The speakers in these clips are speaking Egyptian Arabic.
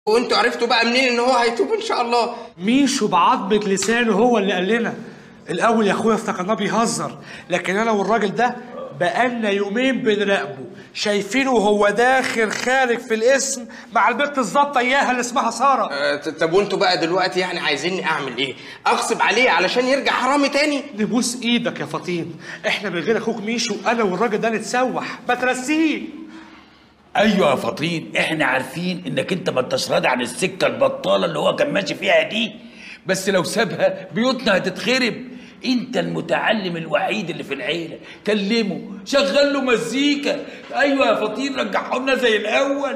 وانتوا عرفتوا بقى منين ان هو هيتوب ان شاء الله ميشو بعضمة لسانه هو اللي قال لنا الاول يا اخويا افتكرناه بيهزر لكن انا والراجل ده بقالنا يومين بنراقبه شايفينه وهو داخل خارج في الاسم مع البنت الظابطه اياها اللي اسمها ساره آه، ط- طب وانتوا بقى دلوقتي يعني عايزيني اعمل ايه اغصب عليه علشان يرجع حرامي تاني نبوس ايدك يا فطين احنا من غير اخوك ميشو انا والراجل ده نتسوح ما ترسيه ايوه يا فطين احنا عارفين انك انت ما انتش راضي عن السكه البطاله اللي هو كان ماشي فيها دي بس لو سابها بيوتنا هتتخرب انت المتعلم الوحيد اللي في العيله كلمه شغل له مزيكا ايوه يا فطين رجعه لنا زي الاول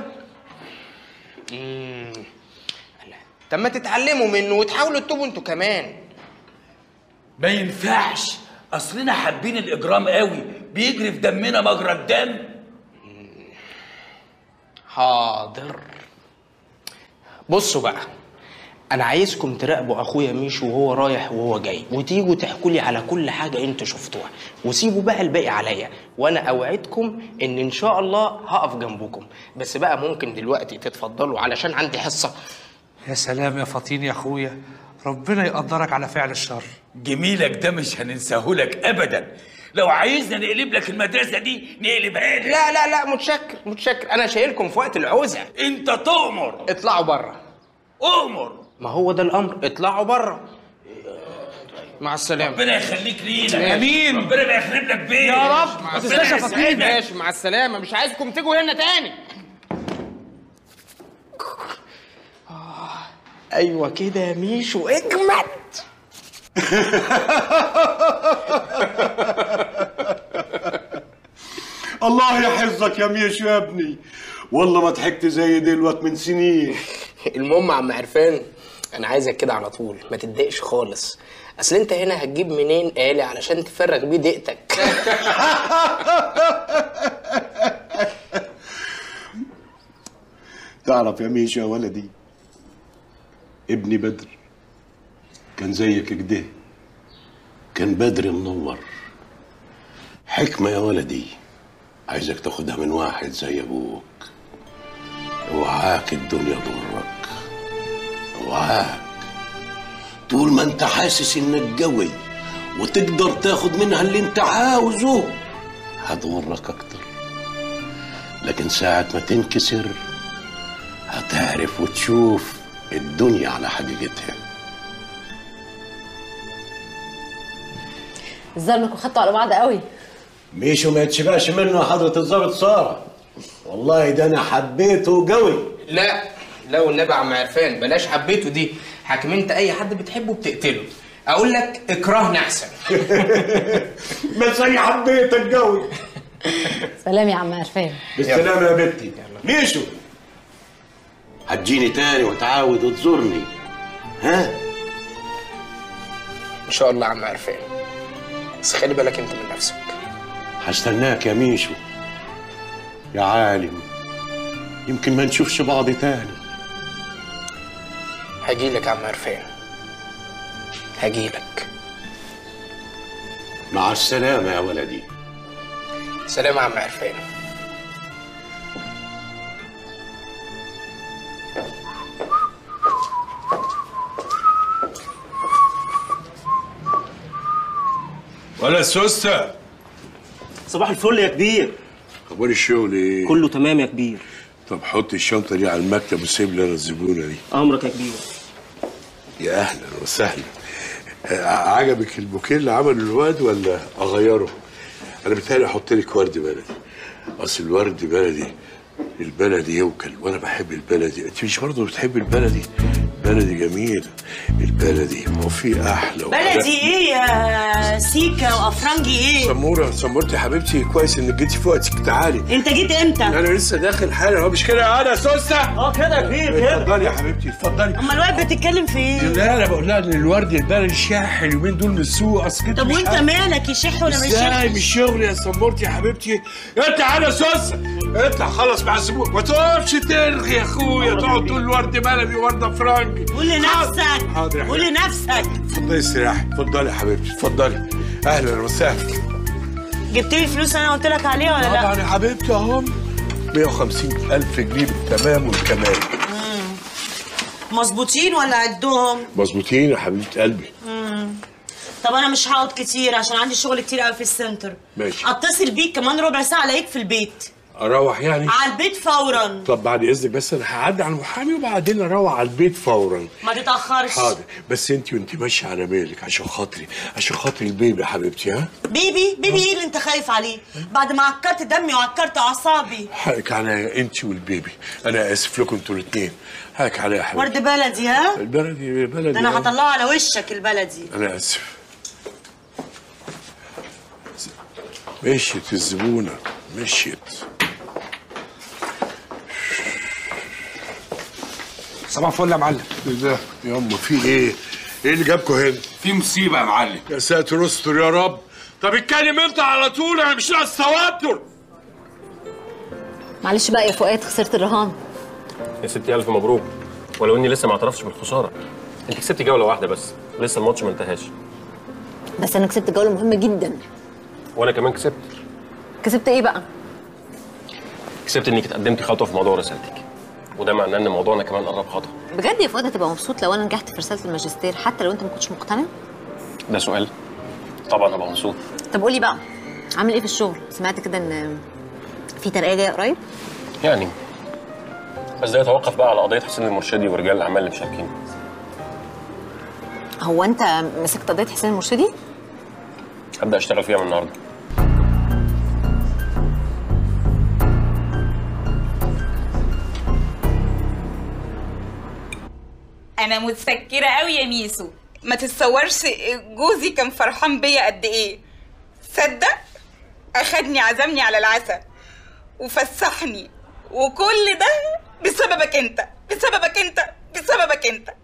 طب ما تتعلموا منه وتحاولوا تتوبوا انتوا كمان ما ينفعش اصلنا حابين الاجرام قوي بيجري في دمنا مجرى الدم حاضر بصوا بقى انا عايزكم تراقبوا اخويا ميشو وهو رايح وهو جاي وتيجوا تحكوا لي على كل حاجه انتوا شفتوها وسيبوا بقى الباقي عليا وانا اوعدكم ان ان شاء الله هقف جنبكم بس بقى ممكن دلوقتي تتفضلوا علشان عندي حصه يا سلام يا فطين يا اخويا ربنا يقدرك على فعل الشر جميلك ده مش هننساهولك ابدا لو عايزنا نقلب لك المدرسه دي نقلبها لك لا لا لا متشكر متشكر انا شايلكم في وقت العوزه انت تؤمر اطلعوا بره اؤمر ما هو ده الامر اطلعوا بره مع السلامه ربنا يخليك لينا امين ربنا ما يخرب لك بيت يا رب ما تنساش يا فطين ماشي مع السلامه مش عايزكم تيجوا هنا تاني آه، ايوه كده يا ميشو اجمد الله يحفظك يا ميشو يا ابني والله ما ضحكت زي دلوقت من سنين المهم يا عم عرفان انا عايزك كده على طول ما تتضايقش خالص اصل انت هنا هتجيب منين آلي علشان تفرغ بيه ضيقتك تعرف يا ميشو يا ولدي ابني بدر كان زيك كده كان بدر منور حكمة يا ولدي عايزك تاخدها من واحد زي ابوك اوعاك الدنيا ضرك اوعاك طول ما انت حاسس انك قوي وتقدر تاخد منها اللي انت عاوزه هتغرك اكتر لكن ساعة ما تنكسر هتعرف وتشوف الدنيا على حقيقتها الظاهر انكم خدتوا على بعض قوي ميشو ما يتشبعش منه يا حضرة الظابط سارة والله ده انا حبيته قوي لا لا والنبي يا عم عرفان بلاش حبيته دي حاكم انت اي حد بتحبه بتقتله اقول لك اكرهني احسن بس انا حبيتك قوي سلام يا عم عرفان بالسلامة يا بنتي ميشو هتجيني تاني وتعاود وتزورني ها ان شاء الله يا عم عرفان بس خلي بالك انت من نفسك هستناك يا ميشو يا عالم يمكن ما نشوفش بعض تاني هجيلك يا عم عرفان هجيلك مع السلامة يا ولدي سلام يا عم عرفان ولا سوسة صباح الفل يا كبير اخبار الشغل ايه؟ كله تمام يا كبير طب حط الشنطة دي على المكتب وسيب لي انا الزبونة دي امرك يا كبير يا اهلا وسهلا آه، عجبك البوكيه اللي عمله الواد ولا اغيره؟ انا بتهيألي احط لك ورد بلدي اصل الورد بلدي البلدي يوكل وانا بحب البلدي انت مش برضه بتحب البلدي بلدي جميل البلدي هو في احلى وأحلى. بلدي ايه يا سيكا وافرنجي ايه سمورة سمورتي يا حبيبتي كويس انك جيتي في وقتك تعالي انت جيت امتى انا لسه داخل حالا هو مش كده انا سوسة اه كده يا كبير كده اتفضلي يا حبيبتي اتفضلي اما الواد بتتكلم في ايه لا انا بقول لها ان الورد البلدي شاح اليومين دول من السوق اصل كده طب مش وانت عارف. مالك يشح ولا مش ازاي يشح مش شغل يا سمورتي يا حبيبتي اطلع على سوسة اطلع خلص مع الزبون ما تقفش ترغي يا اخويا تقعد تقول ورد بلدي ورده فرنجي قول لنفسك حاضر يا قول حبيبتي. لنفسك اتفضلي استريحي اتفضلي يا حبيبتي اتفضلي اهلا وسهلا جبت لي الفلوس انا قلت لك عليها ولا لا طبعا يا حبيبتي اهم 150 الف جنيه بالتمام والكمال مظبوطين ولا عدهم مظبوطين يا حبيبه قلبي طب انا مش هقعد كتير عشان عندي شغل كتير قوي في السنتر ماشي. اتصل بيك كمان ربع ساعه الاقيك في البيت اروح يعني على البيت فورا طب بعد اذنك بس انا هعدي على المحامي وبعدين اروح على البيت فورا ما تتاخرش حاضر بس انت وانت ماشيه على بالك عشان خاطري عشان خاطري البيبي يا حبيبتي ها بيبي بيبي ايه اللي انت خايف عليه بعد ما عكرت دمي وعكرت اعصابي حقك عليا انت والبيبي انا اسف لكم انتوا الاثنين حقك عليا يا ورد حبيبتي بلدي ها البلدي بلدي ده انا آه. هطلعه على وشك البلدي انا اسف مشيت الزبونه مشيت صباح الفل يا معلم ايه ده ياما في ايه ايه اللي جابكوا هنا في مصيبه يا معلم يا ساتر استر يا رب طب اتكلم انت على طول انا مش ناقص توتر معلش بقى يا فؤاد خسرت الرهان يا ستي ألف مبروك ولو إني لسه ما اعترفتش بالخسارة أنت كسبتي جولة واحدة بس لسه الماتش ما انتهاش بس انا كسبت جوله مهمه جدا وأنا كمان كسبت كسبت ايه بقى كسبت إنك اتقدمتي خطوة في موضوع رسالتك وده معناه إن موضوعنا كمان قرب خطوة بجد يا فؤاد هتبقى مبسوط لو انا نجحت في رساله الماجستير حتى لو انت ما كنتش مقتنع ده سؤال طبعا هبقى مبسوط طب قولي بقى عامل ايه في الشغل سمعت كده ان في ترقيه جايه قريب يعني بس ده يتوقف بقى على قضية حسين المرشدي ورجال الأعمال اللي مشاركين هو انت مسكت قضيه حسين المرشدي هبدأ أشتغل فيها من النهاردة انا متفكره قوي يا ميسو ما تتصورش جوزي كان فرحان بيا قد ايه صدق اخدني عزمني على العسل وفسحني وكل ده بسببك انت بسببك انت بسببك انت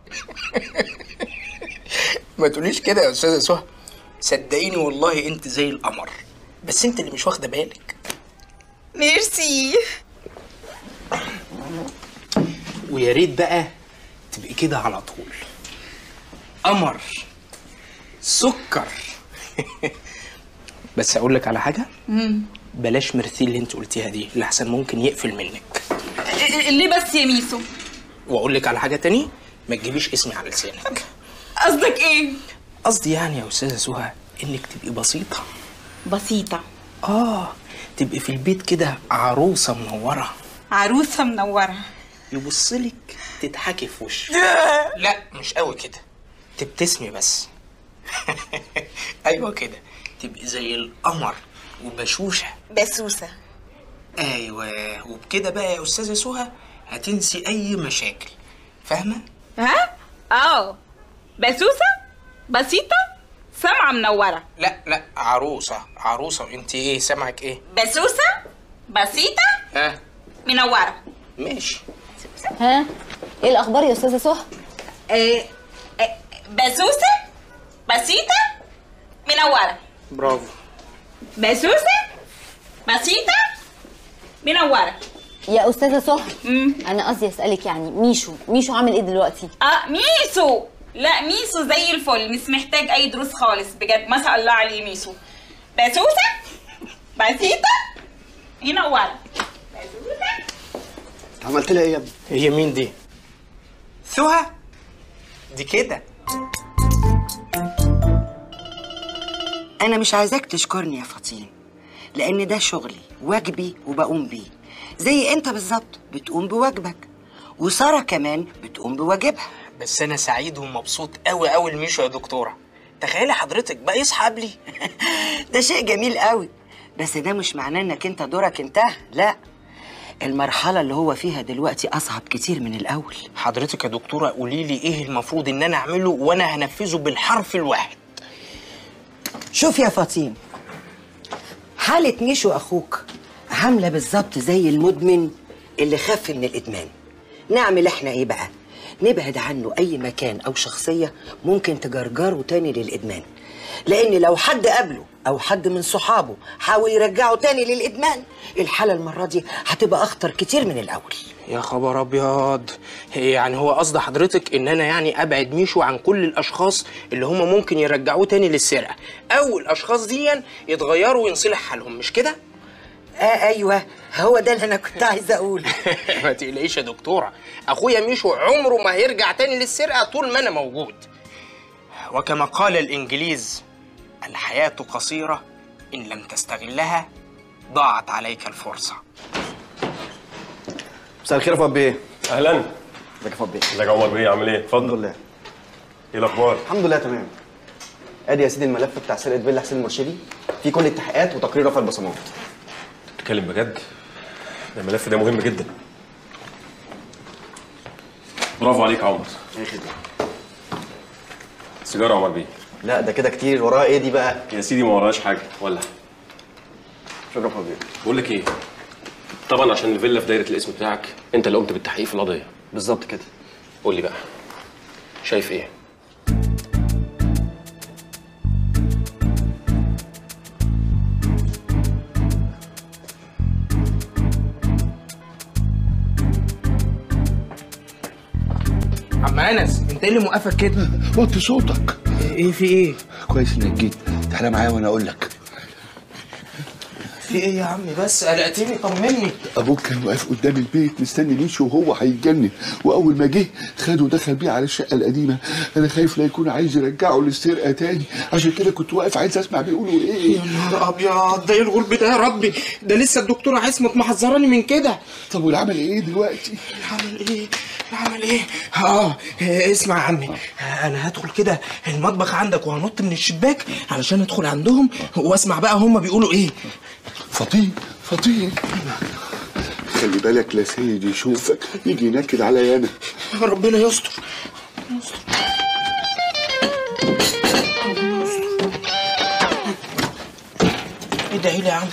ما تقوليش كده يا استاذه سهى صدقيني والله انت زي القمر بس انت اللي مش واخده بالك ميرسي ويا ريت بقى تبقي كده على طول قمر سكر بس اقول لك على حاجه بلاش مرثي اللي انت قلتيها دي لحسن ممكن يقفل منك ليه بس يا ميسو واقول لك على حاجه تاني ما تجيبيش اسمي على لسانك قصدك ايه قصدي يعني يا استاذه سهى انك تبقي بسيطه بسيطه اه تبقي في البيت كده عروسه منوره عروسه منوره يبصلك تضحكي في وشه لا مش قوي كده تبتسمي بس ايوه كده تبقي زي القمر وبشوشه بسوسه ايوه وبكده بقى يا استاذه سهى هتنسي اي مشاكل فاهمه ها اه بسوسه بسيطه سمعه منوره لا لا عروسه عروسه انت ايه سامعك ايه بسوسه بسيطه ها منوره ماشي ها ايه الاخبار يا استاذه سهى آه، آه، بسوسه بسيطه منوره برافو بسوسه بسيطه منوره يا استاذه سهى مم. انا قصدي اسالك يعني ميشو ميشو عامل ايه دلوقتي اه ميسو لا ميسو زي الفل مش محتاج اي دروس خالص بجد ما شاء الله عليه ميسو بسوسه بسيطه منوره بسوسه عملت لها ايه يا ابني؟ هي مين دي سهى دي كده أنا مش عايزاك تشكرني يا فطين لأن ده شغلي واجبي وبقوم بيه زي أنت بالظبط بتقوم بواجبك وسارة كمان بتقوم بواجبها بس انا سعيد ومبسوط قوي قوي لميشو يا دكتوره تخيلي حضرتك بقى يصحى قبلي ده شيء جميل قوي بس ده مش معناه إنك أنت دورك انتهى لا المرحلة اللي هو فيها دلوقتي أصعب كتير من الأول حضرتك يا دكتوره قولي لي ايه المفروض ان انا اعمله وانا هنفذه بالحرف الواحد شوف يا فطين حالة ميشو أخوك عاملة بالظبط زي المدمن اللي خف من الإدمان نعمل إحنا إيه بقى؟ نبعد عنه أي مكان أو شخصية ممكن تجرجره تاني للإدمان لأن لو حد قابله أو حد من صحابه حاول يرجعه تاني للإدمان الحالة المرة دي هتبقى أخطر كتير من الأول يا خبر ابيض يعني هو قصد حضرتك ان انا يعني ابعد ميشو عن كل الاشخاص اللي هم ممكن يرجعوه تاني للسرقه او الاشخاص دي يتغيروا وينصلح حالهم مش كده اه ايوه هو ده اللي انا كنت عايزه اقوله ما تقلقيش يا دكتوره اخويا ميشو عمره ما هيرجع تاني للسرقه طول ما انا موجود وكما قال الانجليز الحياه قصيره ان لم تستغلها ضاعت عليك الفرصه مساء الخير يا فؤاد بيه اهلا ازيك يا فؤاد بيه ازيك يا عمر بيه عامل ايه اتفضل الحمد لله ايه الاخبار الحمد لله تمام ادي يا سيدي الملف بتاع سرقه فيلا حسين المرشدي فيه كل التحقيقات وتقرير رفع البصمات بتتكلم بجد ده الملف ده مهم جدا برافو عليك يا عمر اي خدمه سيجاره يا عمر بيه لا ده كده كتير وراها ايه دي بقى يا سيدي ما وراش حاجه ولا شكرا يا فؤاد بيه بقول لك ايه طبعا عشان الفيلا في دايره الاسم بتاعك انت اللي قمت بالتحقيق في القضيه بالظبط كده قول لي بقى شايف ايه عم انس انت ايه اللي موقفك كده وطي صوتك ايه في ايه كويس انك جيت تعالى معايا وانا اقول لك في ايه يا عمي بس قلقتني طمني ابوك كان واقف قدام البيت مستني ميشو وهو هيتجنن واول ما جه خده ودخل بيه على الشقه القديمه انا خايف لا يكون عايز يرجعه للسرقه تاني عشان كده كنت واقف عايز اسمع بيقولوا ايه يا نهار ابيض ده ايه الغرب ده يا ربي ده لسه الدكتوره عصمت محذراني من كده طب والعمل ايه دلوقتي العمل ايه العمل ايه اه إيه، اسمع يا عمي انا هدخل كده المطبخ عندك وهنط من الشباك علشان ادخل عندهم واسمع بقى هم بيقولوا ايه فطين فطين خلي بالك لا سيد يشوفك يجي ينكد عليا انا ربنا يستر ادعي لي يا عم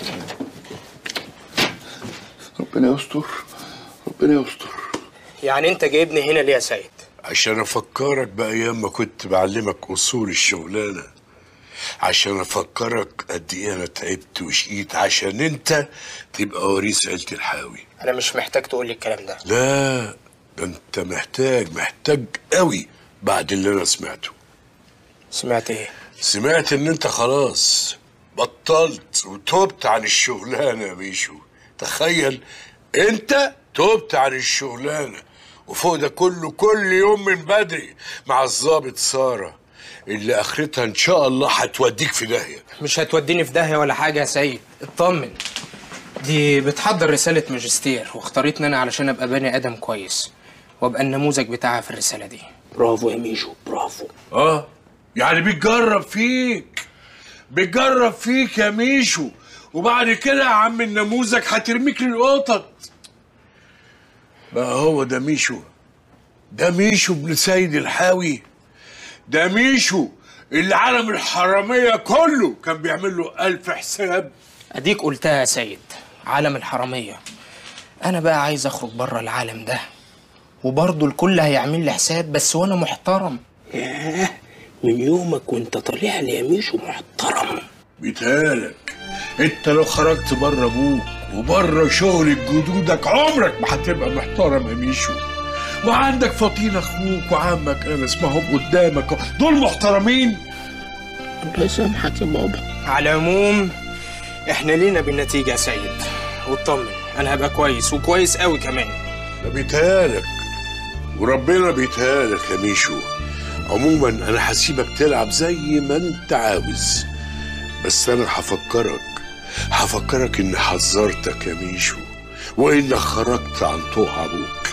ربنا يستر ربنا يستر يعني انت جايبني هنا ليه يا سيد عشان افكرك بايام ما كنت بعلمك اصول الشغلانه عشان افكرك قد ايه انا تعبت وشقيت عشان انت تبقى وريث عيله الحاوي انا مش محتاج تقول لي الكلام ده لا ده انت محتاج محتاج قوي بعد اللي انا سمعته سمعت ايه سمعت ان انت خلاص بطلت وتوبت عن الشغلانه يا ميشو تخيل انت توبت عن الشغلانه وفوق ده كله كل يوم من بدري مع الضابط ساره اللي اخرتها ان شاء الله هتوديك في داهيه مش هتوديني في داهيه ولا حاجه يا سيد اطمن دي بتحضر رساله ماجستير واختارتني انا علشان ابقى بني ادم كويس وابقى النموذج بتاعها في الرساله دي برافو يا ميشو برافو اه يعني بتجرب فيك بتجرب فيك يا ميشو وبعد كده يا عم النموذج هترميك للقطط بقى هو ده ميشو ده ميشو ابن سيد الحاوي ده ميشو اللي عالم الحرامية كله كان بيعمل له ألف حساب اديك قلتها يا سيد عالم الحراميه انا بقى عايز اخرج بره العالم ده وبرضه الكل هيعمل لي حساب بس وانا محترم ياه من يومك وانت طالع لي يا ميشو محترم بيتهيألك انت لو خرجت بره ابوك وبره شغل جدودك عمرك ما هتبقى محترم يا ميشو وعندك فطين اخوك وعمك انس ما هم قدامك دول محترمين الله يسامحك يا بابا على العموم احنا لينا بالنتيجه يا سيد واطمن انا هبقى كويس وكويس قوي كمان ده بيتهيألك وربنا بيتهيألك يا ميشو عموما انا هسيبك تلعب زي ما انت عاوز بس انا هفكرك هفكرك اني حذرتك يا ميشو وانك خرجت عن طوع ابوك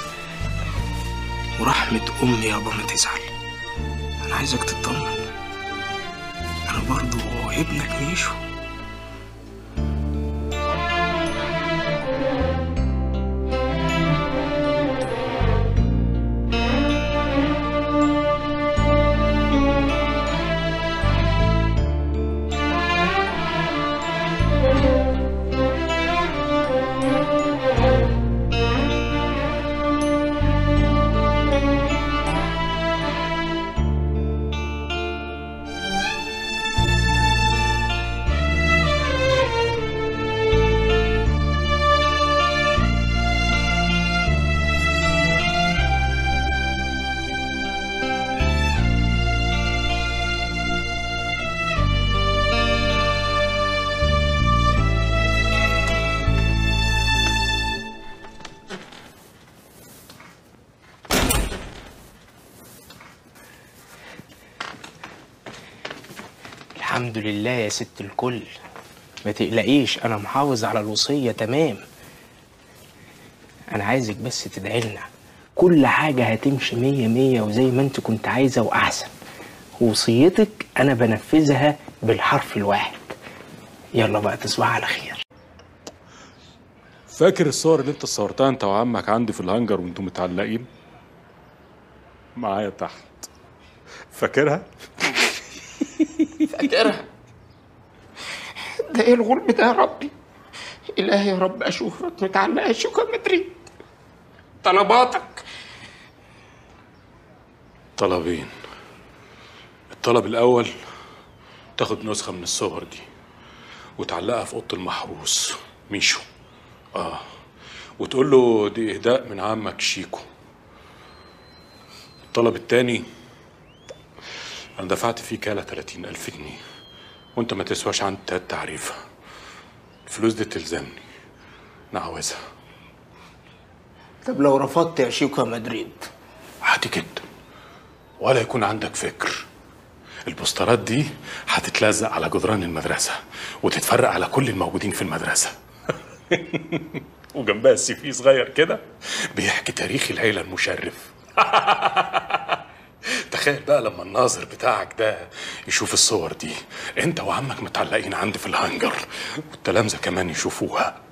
ورحمة أمي يابا ما تزعل أنا عايزك تطمن أنا برضو ابنك ميشو الحمد لله يا ست الكل ما تقلقيش انا محافظ على الوصيه تمام انا عايزك بس تدعي لنا كل حاجه هتمشي مية مية وزي ما انت كنت عايزه واحسن وصيتك انا بنفذها بالحرف الواحد يلا بقى تصبح على خير فاكر الصور اللي انت صورتها انت وعمك عندي في الهانجر وانتم متعلقين معايا تحت فاكرها فاكرها ده ايه الغلب ده يا ربي الهي يا رب اشوفك متعلقه شوكه مدريد طلباتك طلبين الطلب الاول تاخد نسخه من الصور دي وتعلقها في اوضه المحروس ميشو اه وتقول له دي اهداء من عمك شيكو الطلب التاني انا دفعت فيه كاله 30 الف جنيه وانت ما تسواش عن تلات تعريفه الفلوس دي تلزمني انا عاوزها طب لو رفضت يا شيكو مدريد عادي جدا ولا يكون عندك فكر البوسترات دي هتتلزق على جدران المدرسة وتتفرق على كل الموجودين في المدرسة وجنبها السي في صغير كده بيحكي تاريخ العيلة المشرف تخيل بقى لما الناظر بتاعك ده يشوف الصور دي انت وعمك متعلقين عندي في الهانجر والتلامذة كمان يشوفوها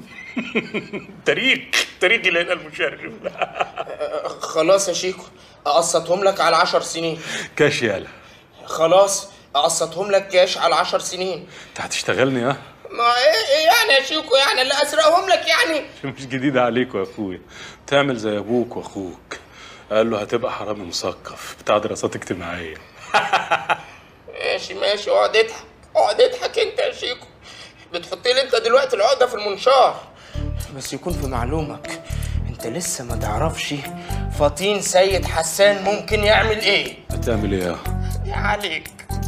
تاريخ تاريخ العيلة المشرف خلاص يا شيكو اقسطهم لك على عشر سنين كاش يالا خلاص اقسطهم لك كاش على عشر سنين انت هتشتغلني ها ما ايه إيه يعني يا شيكو يعني اللي اسرقهم لك يعني مش جديدة عليك يا اخويا تعمل زي ابوك واخوك قال له هتبقى حرامي مثقف بتاع دراسات اجتماعية ماشي ماشي اقعد اضحك اقعد اضحك انت يا شيكو بتحط لي انت دلوقتي العقده في المنشار بس يكون في معلومك انت لسه ما تعرفش فطين سيد حسان ممكن يعمل ايه هتعمل ايه يا عليك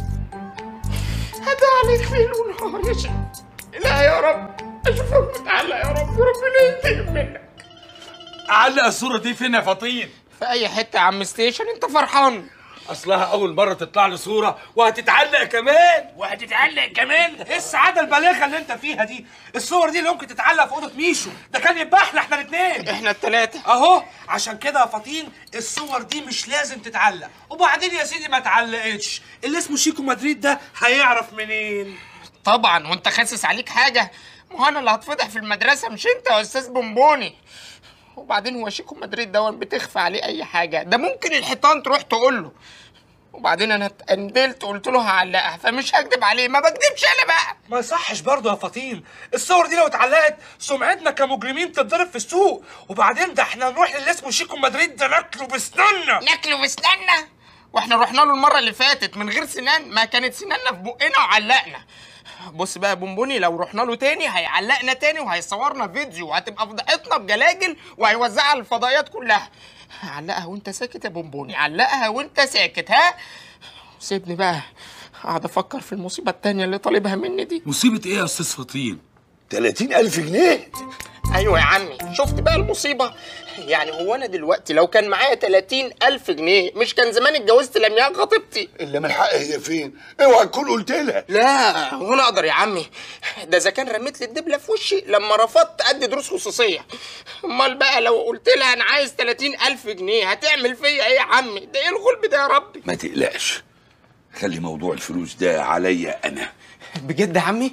هذا عليك ليل ونهار يا شيخ لا يا رب اشوفك متعلق يا رب وربنا ينتقم منك علق الصورة دي فين يا فطين؟ في اي حته يا عم ستيشن انت فرحان اصلها اول مرة تطلع لي صورة وهتتعلق كمان وهتتعلق كمان ايه السعاده البالغه اللي انت فيها دي الصور دي اللي ممكن تتعلق في اوضه ميشو ده كان يبقى احنا احنا الاثنين احنا الثلاثه اهو عشان كده يا فطين الصور دي مش لازم تتعلق وبعدين يا سيدي ما اتعلقتش اللي اسمه شيكو مدريد ده هيعرف منين طبعا وانت خاسس عليك حاجه ما هو انا اللي هتفضح في المدرسه مش انت يا استاذ بونبوني وبعدين هو شيكو مدريد ده بتخفى عليه اي حاجه ده ممكن الحيطان تروح تقول له وبعدين انا اتقندلت قلت له هعلقها فمش هكدب عليه ما بكدبش انا بقى ما يصحش برضه يا فطين الصور دي لو اتعلقت سمعتنا كمجرمين تتضرب في السوق وبعدين ده احنا نروح للي اسمه شيكو مدريد ده ناكله بسناننا ناكله بسناننا واحنا رحنا له المره اللي فاتت من غير سنان ما كانت سناننا في بقنا وعلقنا بص بقى يا بونبوني لو رحنا له تاني هيعلقنا تاني وهيصورنا فيديو وهتبقى فضحتنا بجلاجل وهيوزعها على الفضائيات كلها علقها وانت ساكت يا بونبوني علقها وانت ساكت ها سيبني بقى قاعد افكر في المصيبه التانيه اللي طالبها مني دي مصيبة ايه يا استاذ فطين؟ 30000 جنيه ايوه يا عمي شفت بقى المصيبه يعني هو انا دلوقتي لو كان معايا 30 الف جنيه مش كان زمان اتجوزت لمياء خطيبتي اللي من حقها هي فين اوعى تكون قلت لها لا هو انا اقدر يا عمي ده اذا كان رميت لي الدبله في وشي لما رفضت ادي دروس خصوصيه امال بقى لو قلت لها انا عايز 30 الف جنيه هتعمل فيا ايه يا عمي ده ايه الغلب ده يا ربي ما تقلقش خلي موضوع الفلوس ده عليا انا بجد يا عمي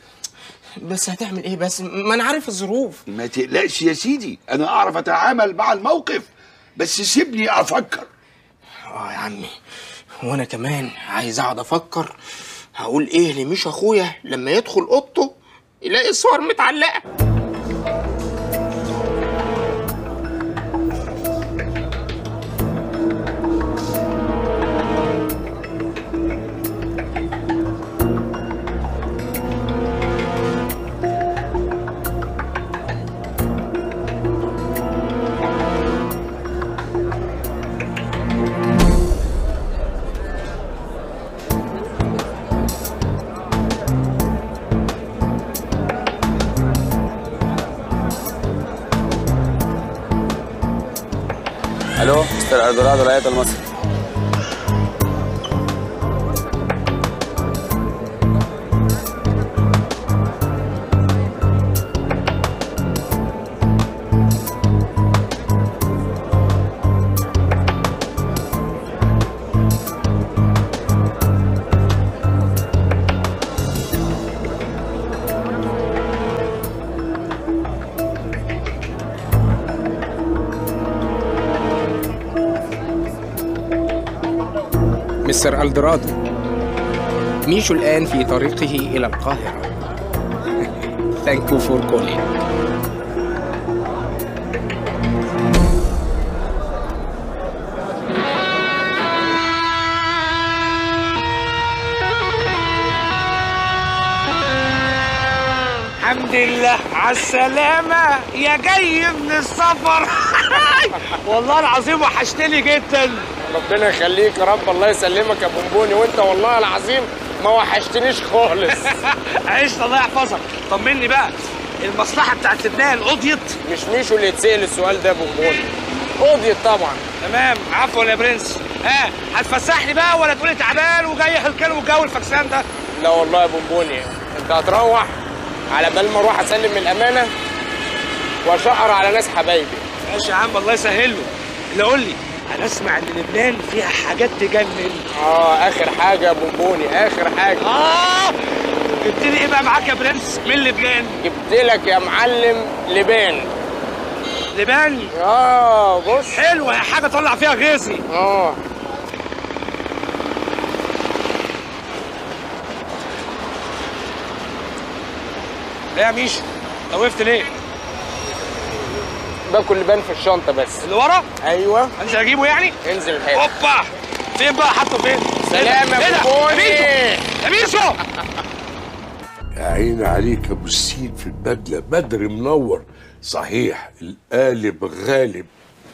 بس هتعمل ايه بس ما انا عارف الظروف ما تقلقش يا سيدي انا اعرف اتعامل مع الموقف بس سيبني افكر اه يا عمي وانا كمان عايز اقعد افكر هقول ايه لمش اخويا لما يدخل اوضته يلاقي الصور متعلقه الو مستر الدورادو الهيئه المصري مستر الدرادو ميشو الآن في طريقه إلى القاهرة Thank you for calling الحمد لله على السلامة يا جاي من السفر والله العظيم وحشتني جدا ربنا يخليك يا رب الله يسلمك يا بونبوني وانت والله العظيم ما وحشتنيش خالص عشت الله يحفظك طمني بقى المصلحة بتاعت لبنان قضيت مش ميشو اللي يتسأل السؤال ده يا بونبوني قضيت طبعا تمام عفوا يا برنس ها هتفسحني بقى ولا تقولي تعبان وجاي هلكان والجو الفكسان ده لا والله يا بونبوني انت هتروح على بال ما اروح اسلم الامانه واشقر على ناس حبايبي ماشي يا عم الله يسهله اللي قول لي انا اسمع ان لبنان فيها حاجات تجنن اه اخر حاجه يا بونبوني اخر حاجه اه جبت لي ايه بقى معاك يا برنس من لبنان جبت لك يا معلم لبان لبان اه بص حلوه يا حاجه طلع فيها غيظي اه ايه يا ميشو انت وقفت ليه باكل لبان في الشنطه بس اللي ورا ايوه انزل اجيبه يعني انزل الحال اوبا فين بقى حاطه فين سلام يا إيه ده؟ بونبوني. يا ميشو يا عيني عليك يا ابو السيد في البدله بدر منور صحيح القالب غالب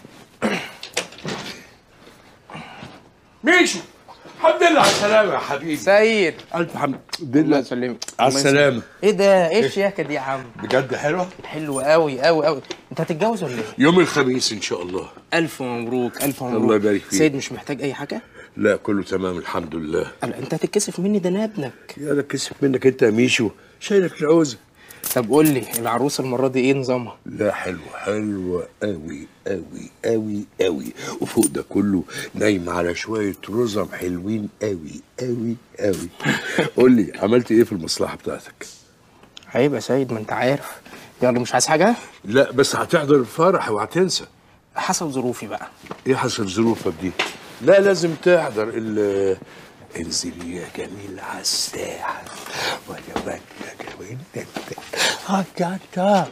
ميشو الحمد لله على السلامه يا حبيبي سيد الف حمد لله يسلمك على السلامه ايه ده ايه الشياكه دي يا عم بجد حلوه حلو قوي قوي قوي انت هتتجوز ولا ايه يوم الخميس ان شاء الله الف مبروك الف مبروك الله يبارك فيك. سيد مش محتاج اي حاجه لا كله تمام الحمد لله لا انت هتتكسف مني ده انا ابنك يا انا كسف منك انت يا ميشو شايلك العوزه طب قول لي العروسه المره دي ايه نظامها لا حلوة حلوة قوي قوي قوي قوي وفوق ده كله نايم على شوية رزم حلوين قوي قوي قوي قول لي عملت ايه في المصلحة بتاعتك؟ عيب يا سيد ما انت عارف يلا مش عايز حاجه لا بس هتحضر الفرح وهتنسى حسب ظروفي بقى ايه حسب ظروفك دي؟ لا لازم تحضر ال انزلي يا جميل على الساحة ولا ولا وين انت هكذا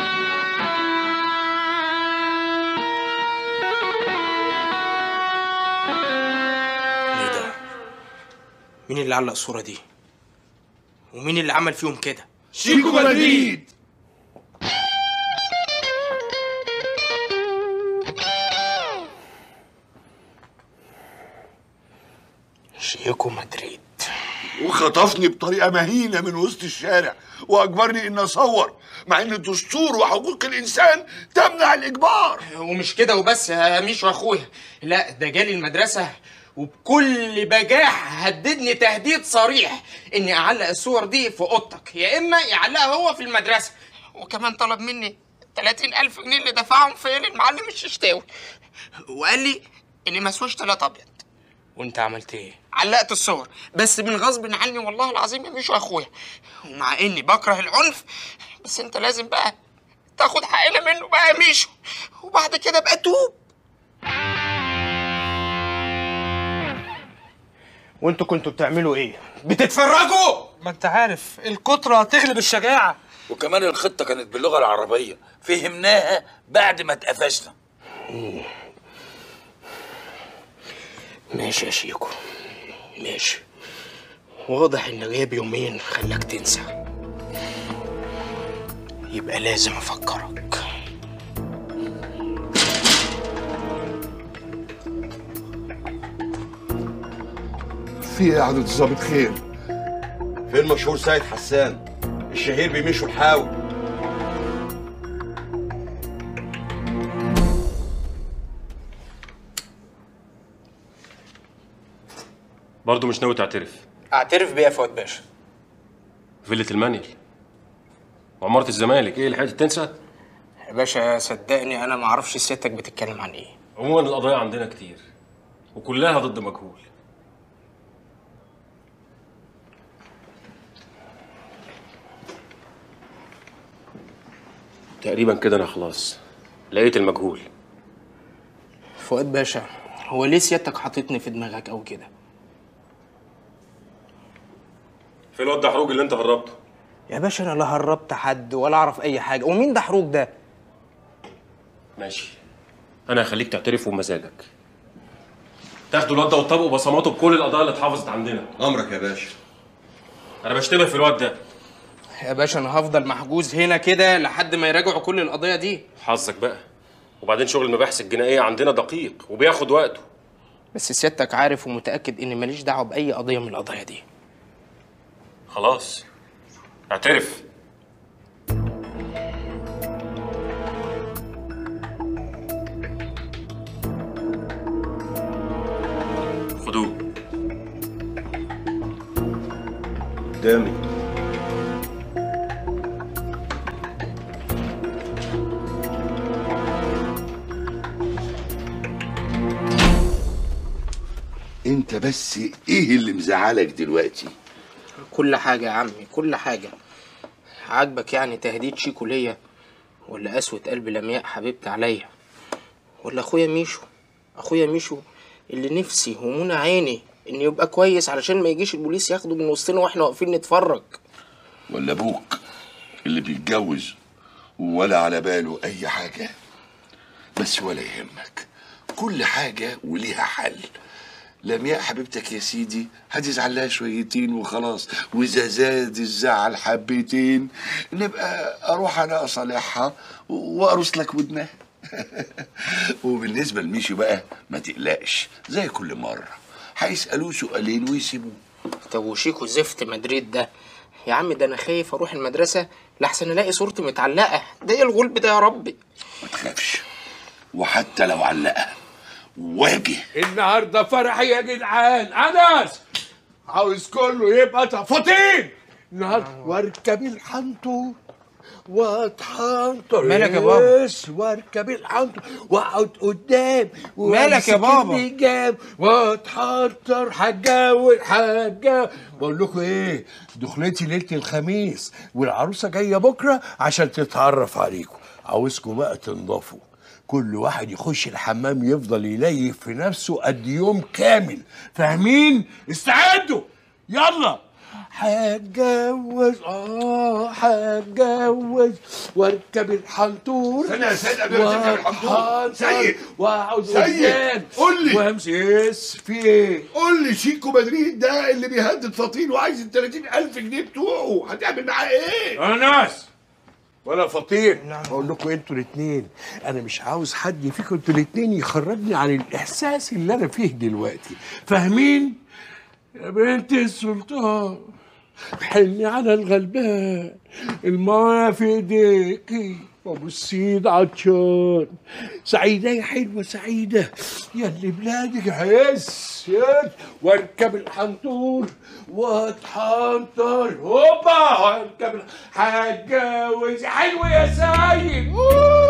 ايه ده مين اللي علق الصورة دي ومين اللي عمل فيهم كده شيكو مدريد شيكو مدريد وخطفني بطريقه مهينه من وسط الشارع واجبرني ان اصور مع ان الدستور وحقوق الانسان تمنع الاجبار ومش كده وبس يا ميشو اخويا لا ده جالي المدرسة وبكل بجاح هددني تهديد صريح اني اعلق الصور دي في اوضتك يا اما يعلقها هو في المدرسة وكمان طلب مني 30 ألف جنيه اللي دفعهم فين المعلم الششتاوي وقال لي اني مسويش تلات ابيض وانت عملت ايه؟ علقت الصور بس من غصب عني والله العظيم يا ميشو اخويا ومع اني بكره العنف بس انت لازم بقى تاخد حقنا منه بقى يا ميشو وبعد كده بقى توب وانتوا كنتوا بتعملوا ايه؟ بتتفرجوا؟ ما انت عارف الكترة تغلب الشجاعة وكمان الخطه كانت باللغه العربيه فهمناها بعد ما اتقفشنا ماشي يا شيكو ماشي واضح ان غياب يومين خلاك تنسى يبقى لازم افكرك في ايه يا عدد الظابط خير فين مشهور سيد حسان الشهير بيمشوا الحاوي برضه مش ناوي تعترف اعترف بيا يا فؤاد باشا فيلة المانيال وعمارة الزمالك ايه لحقت تنسى؟ يا باشا صدقني انا ما اعرفش سيادتك بتتكلم عن ايه عموما القضايا عندنا كتير وكلها ضد مجهول تقريبا كده انا خلاص لقيت المجهول فؤاد باشا هو ليه سيادتك حاططني في دماغك او كده في الواد دحروج اللي انت هربته يا باشا انا لا هربت حد ولا اعرف اي حاجه ومين دحروج ده ماشي انا هخليك تعترف بمزاجك تاخدوا الواد ده وتطبقوا بصماته بكل القضايا اللي اتحفظت عندنا امرك يا باشا انا بشتبه في الواد ده يا باشا انا هفضل محجوز هنا كده لحد ما يراجعوا كل القضيه دي حظك بقى وبعدين شغل المباحث الجنائيه عندنا دقيق وبياخد وقته بس سيادتك عارف ومتاكد اني ماليش دعوه باي قضيه من القضايا دي خلاص اعترف خدوه قدامي انت بس ايه اللي مزعلك دلوقتي كل حاجه يا عمي كل حاجه عاجبك يعني تهديد شيكو ليا ولا قسوة قلب لمياء حبيبتي عليا ولا اخويا ميشو اخويا ميشو اللي نفسي ومنى عيني ان يبقى كويس علشان ما يجيش البوليس ياخده من وسطنا واحنا واقفين نتفرج ولا ابوك اللي بيتجوز ولا على باله اي حاجه بس ولا يهمك كل حاجه وليها حل لمياء حبيبتك يا سيدي هتزعل لها شويتين وخلاص واذا زاد الزعل حبتين نبقى اروح انا اصالحها وارص لك ودنها وبالنسبه لميشو بقى ما تقلقش زي كل مره هيسالوه سؤالين ويسيبوه طب وشيكو زفت مدريد ده يا عم ده انا خايف اروح المدرسه لحسن الاقي صورتي متعلقه ده ايه الغلب ده يا ربي ما تخافش وحتى لو علقها واجه النهارده فرح يا جدعان انس عاوز كله يبقى تفاطين النهارده واركب الحنطور واتحنطر مالك يا بابا؟ يس، واركب الحنطور واقعد قدام مالك يا وأمسك بابا؟ اللجام واتحنطر هتجوز هتجوز بقول لكم ايه دخلتي ليله الخميس والعروسه جايه بكره عشان تتعرف عليكم عاوزكم بقى تنضفوا كل واحد يخش الحمام يفضل يليف في نفسه قد يوم كامل فاهمين استعدوا يلا هتجوز اه هتجوز واركب الحنطور استنى يا سيد قبل ما تركب الحنطور. وأتحنطر سيد. واقعد سيد، قدام قول لي. وامشي يس في ايه قول لي شيكو مدريد ده اللي بيهدد فطين وعايز ال 30000 جنيه بتوعه هتعمل معاه ايه؟ انس ولا فطير بقول لكم انتوا الاثنين انا مش عاوز حد فيكم انتوا الاثنين يخرجني عن الاحساس اللي انا فيه دلوقتي فاهمين يا بنت السلطان حلني على الغلبان المايه في ايديكي ابو السيد عطشان سعيدة يا حلوة سعيدة يلي بلادك عز يس واركب الحنطور واتحنطر هوبا واركب الح- هتجوز حلوة يا سيد أوه.